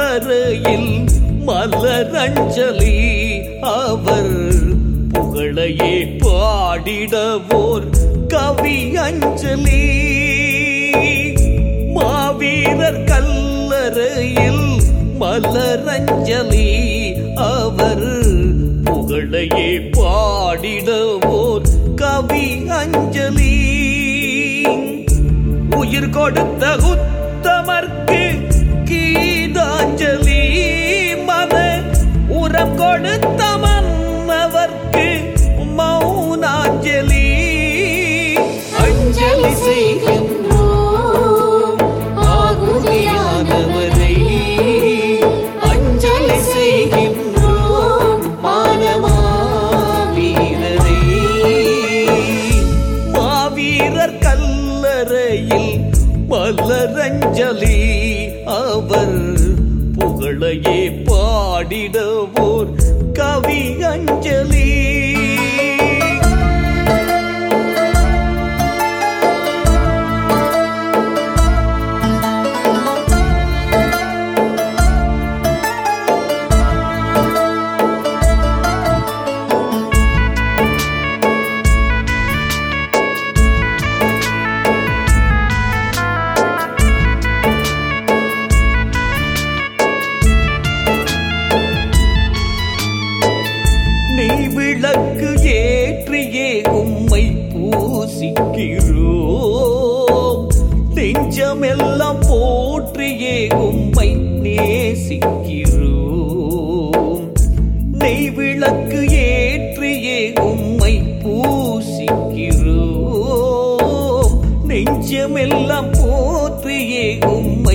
கல்லறையில் மலரஞ்சலி அவர் புகழையே பாடிடவோர் கவி அஞ்சலி மாவீரர் கல்லறையில் மலரஞ்சலி அவர் புகழையே பாடிடவோர் கவி அஞ்சலி உயிர் கொடுத்த உத்தமர்க்கு கீதாஞ்சலி மன உரம் கொடுத்த மன்னவர்க்கு மௌனாஞ்சலி அஞ்சலி செய்கின்றோம் ஆகுதியானவரை அஞ்சலி செய்கின்றோம் மானமாவீரரை மாவீரர் கல்லறையில் மலரஞ்சலி அவர் புகழையே பாடிடவோர் கவி அஞ்சலி நீ விளக்கு ஏற்றியே உம்மை பூசிக்கிறோம் நெஞ்சமெல்லாம் போற்றியே உம்மை நேசிக்கிறோம் நெய் விளக்கு ஏற்றியே உம்மை பூசிக்கிறோம் நெஞ்சமெல்லாம் போற்றியே உம்மை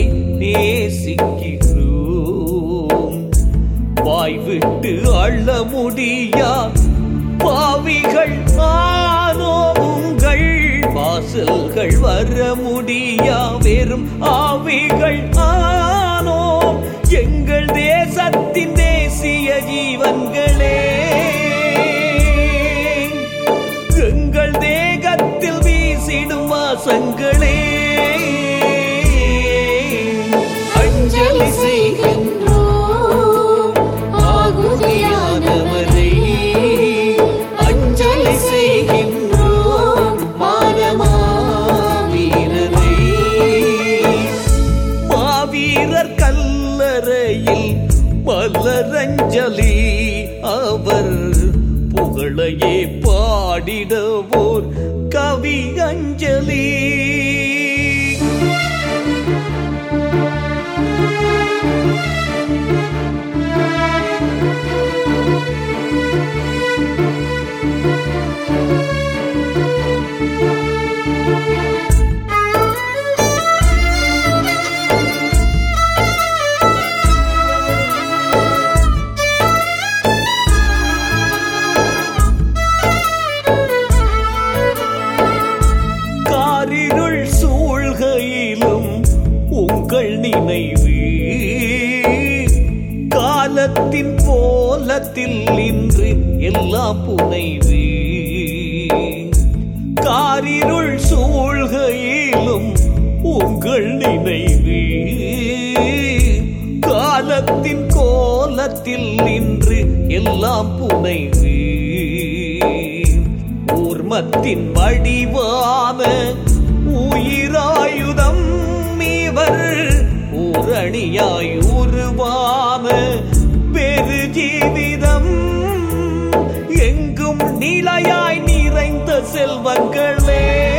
நேசிக்கிறோம் வாய் விட்டு அள்ள முடியா பாவிகள் ஆனோங்கள் வாசல்கள் வர முடியா வெறும் ஆவிகள் ஆனோம் எங்கள் தேசத்தின் தேசிய ஜீவன்களே எங்கள் தேகத்தில் வீசிடும் வாசங்களே அஞ்சலி செய்கின்றோம் ஆகுதியானவரை அஞ்சலி செய்கின்றோம் மானமாவீரரை மாவீரர் கல்லறையில் மலரஞ்சலி அவர் புகழையே பாடிடவோர் கவி அஞ்சலி காரிருள் சூழ்கையிலும் உங்கள் நினைவு காலத்தின் கோலத்தில் இன்று எல்லாம் புனைவு காரிருள் சூழ்கையிலும் உங்கள் நினைவு காலத்தின் கோலத்தில் இன்று எல்லாம் புனைவு ஊர்மத்தின் வடிவான உயிராயுதம் இவர் ஊரணியாய் உருவான பெரு ஜீவிதம் எங்கும் நிலையாய் நிறைந்த செல்வங்களே